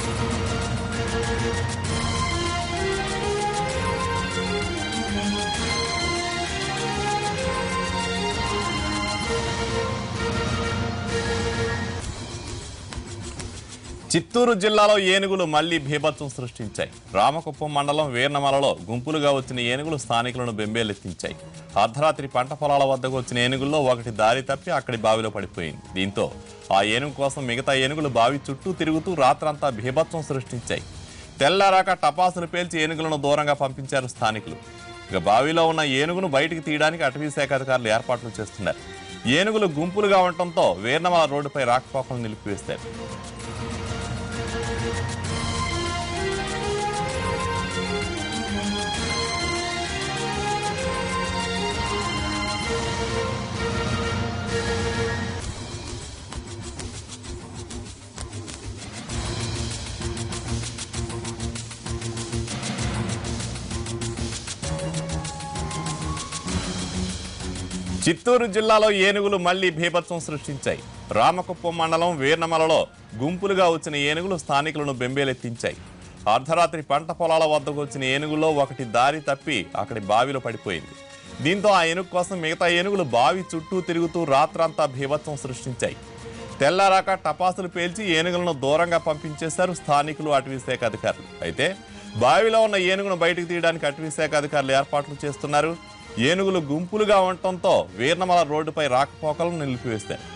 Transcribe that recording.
చిత్తూరు జిల్లాలో ఏనుగులు మళ్లీ భీభత్సం సృష్టించాయి రామకుప్పం మండలం వీర్నమలలో గుంపులుగా వచ్చిన ఏనుగులు స్థానికులను బెంబేలెత్తించాయి అర్ధరాత్రి పంట పొలాల వద్దకు వచ్చిన ఏనుగుల్లో ఒకటి దారి తప్పి అక్కడి బావిలో పడిపోయింది దీంతో ఆ ఏనుగు కోసం మిగతా ఏనుగులు బావి చుట్టూ తిరుగుతూ రాత్రంతా భీభత్సం సృష్టించాయి తెల్లారాక టపాసులు పేల్చి ఏనుగులను దూరంగా పంపించారు స్థానికులు ఇక బావిలో ఉన్న ఏనుగును బయటికి తీయడానికి అటవీ శాఖ అధికారులు ఏర్పాట్లు చేస్తున్నారు ఏనుగులు గుంపులుగా ఉండటంతో వీర్నమల రోడ్డుపై రాకపోకలను నిలిపివేశారు చిత్తూరు జిల్లాలో ఏనుగులు మళ్లీ భీభత్సం సృష్టించాయి రామకుప్పం మండలం వీర్నమలలో గుంపులుగా వచ్చిన ఏనుగులు స్థానికులను బెంబేలెత్తించాయి అర్ధరాత్రి పంట పొలాల వద్దకు వచ్చిన ఏనుగులో ఒకటి దారి తప్పి అక్కడి బావిలో పడిపోయింది దీంతో ఆ ఏనుగు కోసం మిగతా ఏనుగులు బావి చుట్టూ తిరుగుతూ రాత్రంతా భీభత్సం సృష్టించాయి తెల్లారాక టపాసులు పేల్చి ఏనుగులను దూరంగా పంపించేశారు స్థానికులు అటవీ శాఖ అధికారులు అయితే బావిలో ఉన్న ఏనుగును బయటకు తీయడానికి అటవీ శాఖ అధికారులు ఏర్పాట్లు చేస్తున్నారు ఏనుగులు గుంపులుగా ఉండటంతో వీర్నమల రోడ్డుపై రాకపోకలను నిలిపివేశారు